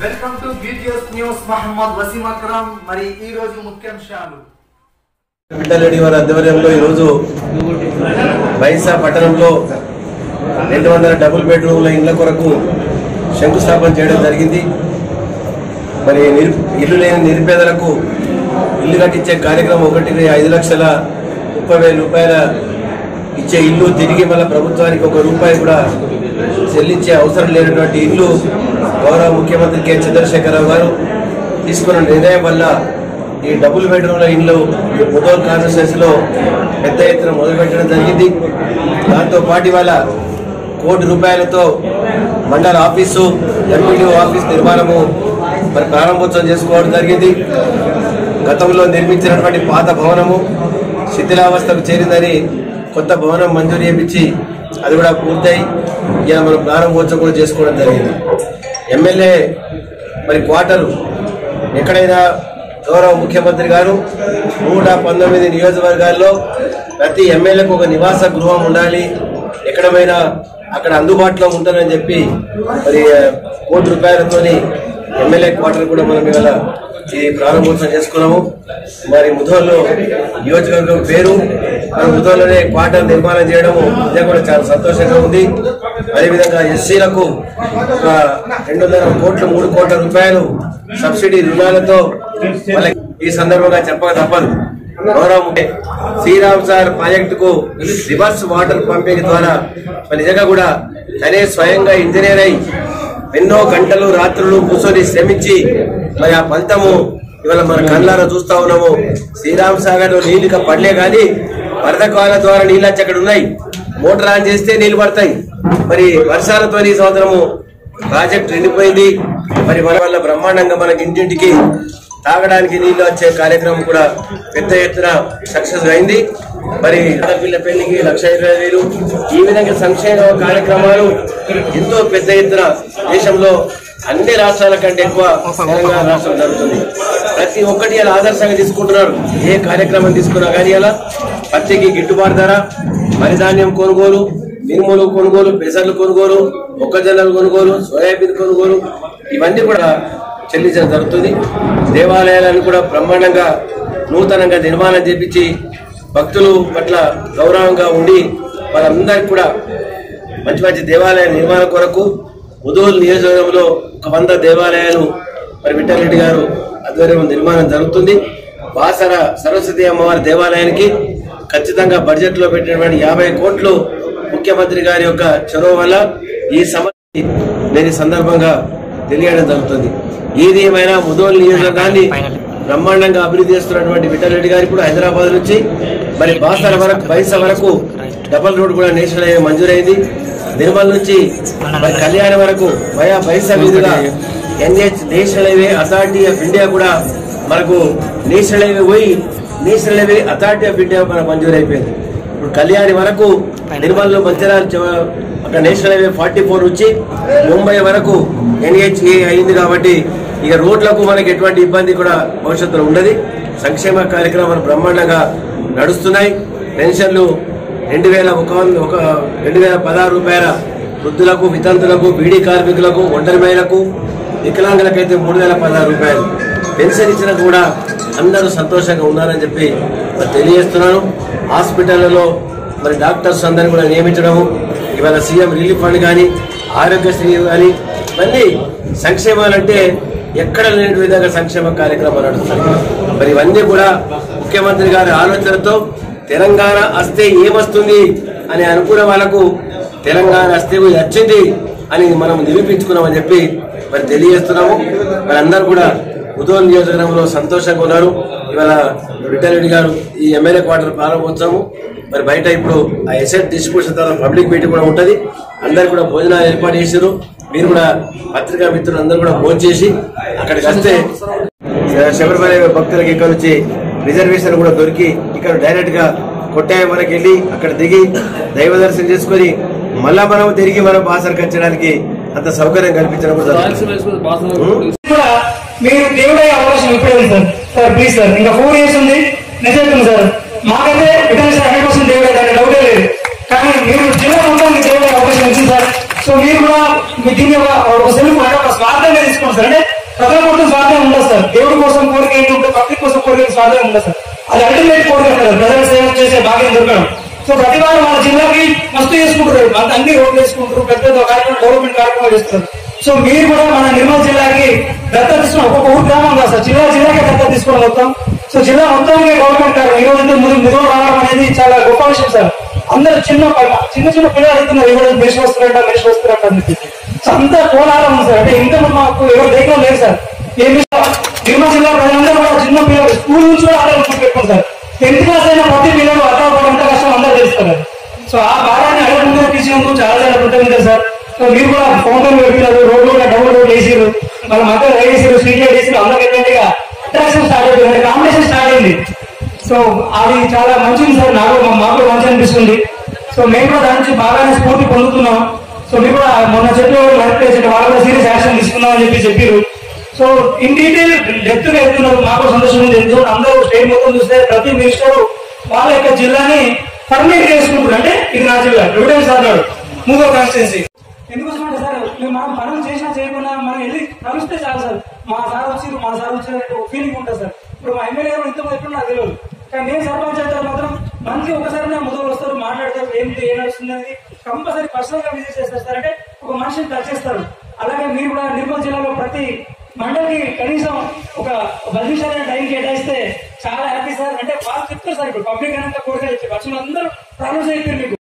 Welcome to BTS news Mohammad Waseem Akram మరి ఈ రోజు ముఖ్యాంశాలు విఠలరెడ్డి వారి ఆధ్వర్యంలో ఈరోజు బైసా పట్టణంలో రెండు వందల డబుల్ బెడ్రూమ్ల ఇళ్ల కొరకు శంకుస్థాపన చేయడం జరిగింది మరి నిరు ఇల్లు లేని నిరుపేదలకు ఇల్లు కట్టించే కార్యక్రమం ఒకటి ఐదు లక్షల ముప్పై వేల రూపాయల ఇచ్చే ఇల్లు తిరిగి మళ్ళీ ప్రభుత్వానికి ఒక రూపాయి కూడా చెల్లించే అవసరం లేనటువంటి ఇల్లు గౌరవ ముఖ్యమంత్రి కె చంద్రశేఖరరావు గారు తీసుకున్న నిర్ణయం వల్ల ఈ డబుల్ బెడ్రూమ్ల ఇల్లు ఈ ముదోల్ కాన్స్టిట్యూన్సీలో పెద్ద ఎత్తున మొదలుపెట్టడం జరిగింది దాంతో పాటు ఇవాళ కోటి రూపాయలతో మండల ఆఫీసు ఎంపీడీ ఆఫీస్ నిర్మాణము మరి ప్రారంభోత్సవం చేసుకోవడం జరిగింది గతంలో నిర్మించినటువంటి పాత భవనము శిథిలావస్థకు చేరిందని కొత్త భవనం మంజూరు చేయించి అది కూడా పూర్తయి ఇలా మనం ప్రారంభోత్సవం కూడా చేసుకోవడం జరిగింది ఎమ్మెల్యే మరి క్వార్టరు ఎక్కడైనా గౌరవ ముఖ్యమంత్రి గారు నూట పంతొమ్మిది నియోజకవర్గాల్లో ప్రతి ఎమ్మెల్యేకు ఒక నివాస గృహం ఉండాలి ఎక్కడమైనా అక్కడ అందుబాటులో ఉంటుందని చెప్పి మరి ఆ, కోటి రూపాయలతోని ఎమ్మెల్యే క్వార్టర్ కూడా మనం ఇవాళ ఈ ప్రారంభోత్సవం చేసుకున్నాము మరి ముధోల్లో నియోజకవర్గం పేరు మన ముధోల్లోనే క్వార్టర్ నిర్మాణం చేయడము ఇదే కూడా చాలా సంతోషంగా ఉంది అదేవిధంగా ఎస్సీలకు ఒక రెండు వందల కోట్లు మూడు కోట్ల రూపాయలు సబ్సిడీ రుణాలతో వాళ్ళకి ఈ సందర్భంగా చెప్పక తప్పదు గౌరవ ముఖ్య శ్రీరామ్ సార్ ప్రాజెక్టుకు రివర్స్ వాటర్ పంపింగ్ ద్వారా మరి నిజంగా కూడా తనే స్వయంగా ఇంజనీర్ అయి ఎన్నో గంటలు రాత్రులు కూర్చొని శ్రమించి మరి ఆ ఫలితము ఇవాళ మన కళ్ళారా చూస్తా ఉన్నాము శ్రీరామ్ సాగర్ నీళ్లు ఇక పడలే కానీ వరద కాల ద్వారా నీళ్ళు వచ్చి అక్కడ ఉన్నాయి మోటార్ ఆన్ చేస్తే నీళ్లు పడతాయి మరి వర్షాలతో ఈ సంవత్సరము ప్రాజెక్ట్ ఎండిపోయింది మరి మన వల్ల బ్రహ్మాండంగా మనకి ఇంటింటికి తాగడానికి నీళ్లు వచ్చే కార్యక్రమం కూడా పెద్ద ఎత్తున సక్సెస్ అయింది మరి ఆడపిల్ల పెళ్లికి లక్ష ఇరవై వేలు ఈ విధంగా సంక్షేమ కార్యక్రమాలు ఎంతో పెద్ద ఎత్తున దేశంలో అన్ని రాష్ట్రాల కంటే ఎక్కువ తెలంగాణ రాష్ట్రం జరుగుతుంది ప్రతి ఒక్కటి అలా ఆదర్శంగా తీసుకుంటున్నారు ఏ కార్యక్రమం తీసుకున్నా కానీ అలా పత్తికి గిట్టుబాటు ధర వరి ధాన్యం కొనుగోలు మినుములు కొనుగోలు పెసర్లు కొనుగోలు మొక్కజొన్నలు కొనుగోలు సోయాబీన్ కొనుగోలు ఇవన్నీ కూడా చెల్లించడం జరుగుతుంది దేవాలయాలను కూడా బ్రహ్మాండంగా నూతనంగా నిర్మాణం చేపించి భక్తులు పట్ల గౌరవంగా ఉండి వాళ్ళందరికీ కూడా మంచి మంచి దేవాలయ నిర్మాణం కొరకు ఉదూరు నియోజకవర్గంలో ఒక వంద దేవాలయాలు మరి విఠలరెడ్డి గారు ఆధ్వర్యంలో నిర్మాణం జరుగుతుంది బాసర సరస్వతి అమ్మవారి దేవాలయానికి ఖచ్చితంగా బడ్జెట్ లో పెట్టినటువంటి యాభై కోట్లు ముఖ్యమంత్రి గారి యొక్క చొరవ వల్ల ఈ సమస్య నేను ఈ సందర్భంగా తెలియడం జరుగుతుంది ఏది ఏమైనా ముదోల్ నియోజకవర్గాన్ని బ్రహ్మాండంగా అభివృద్ధి చేస్తున్నటువంటి విఠలరెడ్డి గారు ఇప్పుడు హైదరాబాద్ నుంచి మరి బాసర వరకు బైస వరకు డబల్ రోడ్ కూడా నేషనల్ హైవే మంజూరైంది నిర్మల్ నుంచి మరి కళ్యాణ వరకు వయా బైస మీదుగా NH national highway authority of India కూడా మనకు నేషనల్ హైవే పోయి national highway authority of India మనకు మంజూరు అయిపోయింది ఇప్పుడు కళ్యాణి వరకు నిర్మల్ లో మంచిర్యాల చివ- అక్కడ నేషనల్ హైవే ఫార్టీ ఫోర్ నుంచి ముంబై వరకు ఎన్హెచ్ఏ అయింది కాబట్టి ఇక రోడ్లకు మనకి ఎటువంటి ఇబ్బంది కూడా భవిష్యత్తులో ఉండదు సంక్షేమ కార్యక్రమాలు బ్రహ్మాండంగా నడుస్తున్నాయి పెన్షన్లు రెండు వేల ఒక వంద- ఒక రెండు వేల పదహారు రూపాయల వృద్ధులకు వితంతులకు బీడీ కార్మికులకు ఒంటరి మహిళలకు వికలాంగులకైతే మూడు వేల పదహారు రూపాయలు పెన్షన్ ఇచ్చిన కూడా అందరూ సంతోషంగా ఉన్నారని చెప్పి మరి తెలియజేస్తున్నాను హాస్పిటళ్లలో మరి డాక్టర్స్ అందరిని కూడా నియమించడము ఇవాళ సీఎం రిలీఫ్ ఫండ్ కానీ ఆరోగ్యశ్రీ కానీ ఇవన్నీ సంక్షేమాలంటే ఎక్కడ లేని విధంగా సంక్షేమ కార్యక్రమాలు నడుస్తున్నాయి మరి ఇవన్నీ కూడా ముఖ్యమంత్రి గారి ఆలోచనతో తెలంగాణ వస్తే ఏమొస్తుంది అని అనుకునే వాళ్ళకు తెలంగాణ వస్తే వచ్చింది అని మనం నిరూపించుకున్నామని చెప్పి మరి తెలియజేస్తున్నాము మరి అందరూ కూడా ఉదయం నియోజకవర్గంలో సంతోషంగా ఉన్నారు ఇవాళ విఠలరెడ్డి గారు ఈ ఎమ్మెల్యే క్వార్టర్ ప్రారంభోత్సవము మరి బయట ఇప్పుడు ఆ ఎసెట్ డిస్ట్రిబ్యూషన్ తర్వాత పబ్లిక్ మీటింగ్ కూడా ఉంటది అందరు కూడా భోజనాలు ఏర్పాటు చేశారు మీరు కూడా పత్రికా మిత్రులు అందరూ కూడా భోజనం చేసి అక్కడికి వస్తే శబరిమల భక్తులకి ఇక్కడ నుంచి రిజర్వేషన్ కూడా దొరికి ఇక్కడ డైరెక్ట్ గా కొట్టాయ మనకి వెళ్ళి అక్కడ దిగి దైవ దర్శనం చేసుకొని మళ్ళా మనం తిరిగి మనం బాసరకు వచ్చడానికి అంత సౌకర్యం కల్పించడం కూడా జరుగుతుంది. కూడా మీరు దేవుడే అవకాశం ఇప్పుడే ఉంది సార్ సార్ ప్లీజ్ సార్ ఇంకా ఫోర్ ఇయర్స్ ఉంది నిజంగా సార్ మాకైతే విటమిన్ సార్ హండ్రెడ్ పర్సెంట్ దేవుడే దాని డౌటే లేదు కానీ మీరు జిల్లా మొత్తానికి దేవుడే అవకాశం ఇచ్చింది సార్ సో మీరు కూడా మీ దీన్ని ఒక ఒక సెల్ఫ్ అంటే ఒక స్వార్థంగా తీసుకోండి సార్ అంటే ప్రజల కోసం స్వార్థం ఉండదు సార్ దేవుడి కోసం కోరిక ఏంటి ఉంటుంది పబ్లిక్ కోసం కోరిక స్వార్థం ఉండదు సార్ అది అల్టిమేట్ కోరిక సార్ ప్రజల సేవ చేసే భాగ్యం దొరకడం సో ప్రతి వారం మన జిల్లాకి మస్తు చేసుకుంటారు అంత అన్ని రోడ్లు వేసుకుంటారు పెద్ద పెద్ద కార్యక్రమం డెవలప్మెంట్ కార్యక్రమాలు చేస్తారు సో మీరు కూడా మన నిర్మల్ జిల్లాకి దత్తత తీసుకున్న ఒక్కొక్క ఊరు గ్రామం కాదు సార్ జిల్లా జిల్లాకి దత్తత తీసుకోవడం మొత్తం సో జిల్లా మొత్తానికి గవర్నమెంట్ కార్యక్రమం ఈ రోజు ముందు నిధులు రావడం అనేది చాలా గొప్ప విషయం సార్ అందరూ చిన్న చిన్న చిన్న పిల్లలు అడుగుతున్నారు ఎవరు మెష్ వస్తారంట మెష్ వస్తారంట అని చెప్పి సో అంత కోలారం ఉంది సార్ అంటే ఇంకా మాకు ఎవరు దగ్గర లేదు సార్ ఏమి నిర్మల్ జిల్లా ప్రజలందరూ కూడా చిన్న పిల్లలు స్కూల్ నుంచి కూడా ఆటలు పెట్టుకోండి సార్ టెన్త్ క్లాస్ అయిన ప్రతి పిల్లలు అట్లా ఎంత కష్టం అందరూ తెలుస్తారు సో ఆ భారాన్ని అడగకుండా తీసినందుకు చాలా చాలా కృతజ్ఞతలు సార్ సో మీరు కూడా ఫోన్ పే పెట్టినారు రోడ్లు కూడా డబుల్ రోడ్ వేసారు వాళ్ళ మధ్య వేసారు స్ట్రీట్ లైట్ వేసారు అందరికి ఏంటంటే అట్రాక్షన్ స్టార్ట్ అయిపోయింది కాంపిటీషన్ స్టార్ట్ అయింది సో అది చాలా మంచిది సార్ నాకు మా- మాకు కూడా మంచి అనిపిస్తుంది సో మేము కూడా దాని నుంచి బాగానే స్ఫూర్తి పొందుతున్నాం సో మీరు కూడా మొన్న చెప్పిన వాళ్ళు కరెక్ట్ చేసి వాళ్ళు కూడా సీరియస్ యాక్షన్ తీసుకుందాం అని చెప్పి చెప్పారు సో ఇన్ డీటెయిల్ డెప్త్ గా వెళ్తున్నారు మాకు సంతోషం ఉంది ఎందుకంటే అందరూ స్టేట్ మొత్తం చూస్తే ప్రతి మినిస్టర్ వాళ్ళ యొక్క జిల్లాని పర్మిట్ చేసుకుంటారు అంటే ఇది నా జిల్లా ఎవిడెన్స్ అన్నాడు మూడో కాన్స్టిట్యున్సీ ఎందుకోసం అంటే సార్ మేము మనం పనులు చేసినా చేయకుండా మనం వెళ్ళి కలిస్తే చాలు సార్ మా సార్ వచ్చి మా సార్ వచ్చి ఒక ఫీలింగ్ ఉంటుంది సార్ ఇప్పుడు మా ఎమ్మెల్యే గారు ఇంతమంది ఎప్పుడు నాకు తెలియదు కానీ నేను సర్పంచ్ అయితే మాత్రం మంత్లీ ఒకసారి నా మొదలు వస్తారు మాట్లాడతారు ఏంటి ఏం నడుస్తుంది అనేది కంపల్సరీ పర్సనల్ గా విజిట్ చేస్తారు సార్ అంటే ఒక మనిషిని టచ్ చేస్తారు అలాగే మీరు కూడా నిర్మల్ జిల్లాలో ప్రతి మండలికి కనీసం ఒక పది నిమిషాలైన టైం కేటాయిస్తే చాలా హ్యాపీ సార్ అంటే వాళ్ళు చెప్తారు సార్ ఇప్పుడు పబ్లిక్ కనుక కోరిక చెప్పి వచ్చిన అందరూ ప్రాబ్లమ్స్ అయిపోయారు మీకు